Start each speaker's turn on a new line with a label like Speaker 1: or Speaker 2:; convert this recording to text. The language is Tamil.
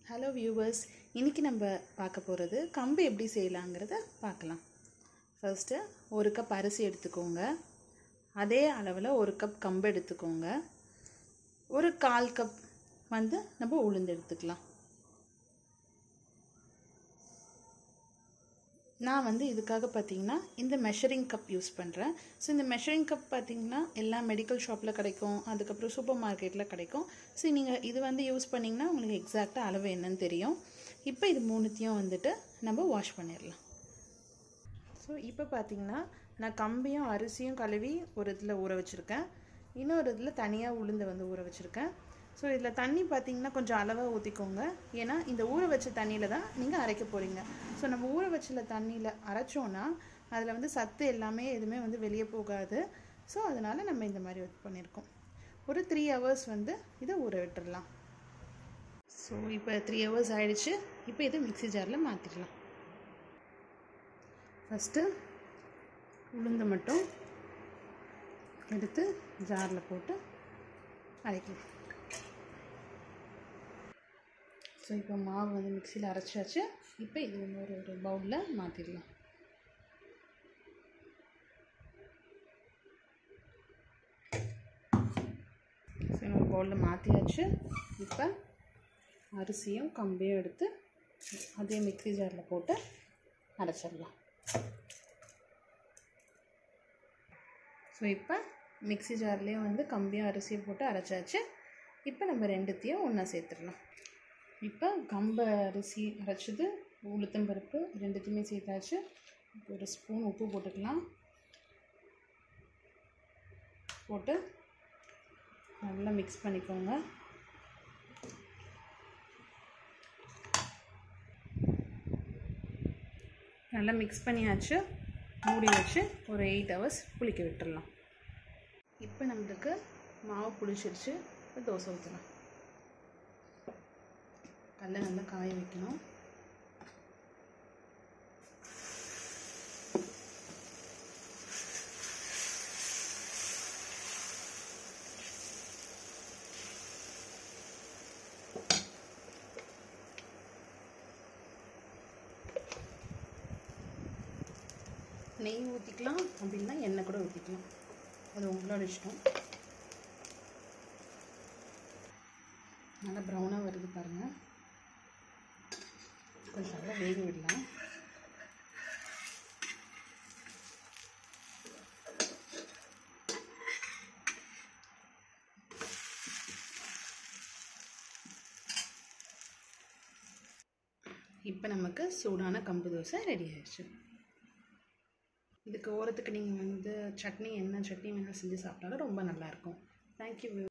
Speaker 1: ஹலோ வியூவர்ஸ் இன்றைக்கி நம்ம பார்க்க போகிறது கம்பு எப்படி செய்யலாங்கிறத பார்க்கலாம் ஃபர்ஸ்ட்டு ஒரு கப் அரிசி எடுத்துக்கோங்க அதே அளவில் ஒரு கப் கம்பு எடுத்துக்கோங்க ஒரு கால் கப் வந்து நம்ம உளுந்து எடுத்துக்கலாம் நான் வந்து இதுக்காக பார்த்தீங்கன்னா இந்த மெஷரிங் கப் யூஸ் பண்ணுறேன் ஸோ இந்த மெஷரிங் கப் பார்த்தீங்கன்னா எல்லா மெடிக்கல் ஷாப்பில் கிடைக்கும் அதுக்கப்புறம் சூப்பர் மார்க்கெட்டில் கிடைக்கும் ஸோ நீங்கள் இது வந்து யூஸ் பண்ணிங்கன்னா உங்களுக்கு எக்ஸாக்டாக அளவு என்னன்னு தெரியும் இப்போ இது மூணுத்தையும் வந்துட்டு நம்ம வாஷ் பண்ணிடலாம் ஸோ இப்போ பார்த்தீங்கன்னா நான் கம்பியும் அரிசியும் கழுவி ஒரு இதில் ஊற வச்சுருக்கேன் இன்னொரு இதில் தனியாக உளுந்து வந்து ஊற வச்சுருக்கேன் ஸோ இதில் தண்ணி பார்த்தீங்கன்னா கொஞ்சம் அளவாக ஊற்றிக்கோங்க ஏன்னா இந்த ஊற வச்ச தண்ணியில் தான் நீங்கள் அரைக்க போகிறீங்க ஸோ நம்ம ஊற வச்சல தண்ணியில் அரைச்சோன்னா அதில் வந்து சத்து எல்லாமே எதுவுமே வந்து வெளியே போகாது ஸோ அதனால் நம்ம இந்த மாதிரி இது பண்ணியிருக்கோம் ஒரு த்ரீ ஹவர்ஸ் வந்து இதை ஊற விட்டுடலாம் ஸோ இப்போ த்ரீ ஹவர்ஸ் ஆயிடுச்சு இப்போ இதை மிக்ஸி ஜாரில் மாற்றிடலாம் ஃபஸ்ட்டு உளுந்து மட்டும் எடுத்து ஜாரில் போட்டு அரைக்கலாம் ஸோ இப்போ மாவு வந்து மிக்சியில் அரைச்சாச்சு இப்போ இது இன்னொரு ஒரு பவுலில் மாற்றிடலாம் ஸோ இன்னொரு பவுலில் மாற்றியாச்சு இப்போ அரிசியும் கம்பையும் எடுத்து அதே மிக்ஸி ஜாரில் போட்டு அரைச்சிடலாம் ஸோ இப்போ மிக்ஸி ஜார்லேயும் வந்து கம்பியும் அரிசியும் போட்டு அரைச்சாச்சு இப்போ நம்ம ரெண்டுத்தையும் ஒன்றா சேர்த்துடலாம் இப்போ கம்பை அரிசி அரைச்சது உளுத்தம்பருப்பு ரெண்டுத்தையுமே சேர்த்தாச்சு ஒரு ஸ்பூன் உப்பு போட்டுக்கலாம் போட்டு நல்லா மிக்ஸ் பண்ணிக்கோங்க நல்லா மிக்ஸ் பண்ணியாச்சு மூடி வச்சு ஒரு எயிட் ஹவர்ஸ் புளிக்க விட்டுடலாம் இப்போ நம்மளுக்கு மாவு புளிச்சிருச்சு இப்போ தோசை ஊற்றலாம் கல்லை நல்லா காய வைக்கணும் நெய் ஊற்றிக்கலாம் அப்படின்னா எண்ணெய் கூட ஊற்றிக்கலாம் அது உங்களோட இஷ்டம் நல்லா ப்ரௌனாக வருது பாருங்கள் கொஞ்சம் நல்லா வேக விடலாம் இப்போ நமக்கு சூடான கம்பு தோசை ரெடி ஆயிடுச்சு இதுக்கு ஓரத்துக்கு நீங்கள் வந்து சட்னி என்ன சட்னி வேணால் செஞ்சு சாப்பிட்டாலும் ரொம்ப நல்லாயிருக்கும் தேங்க்யூ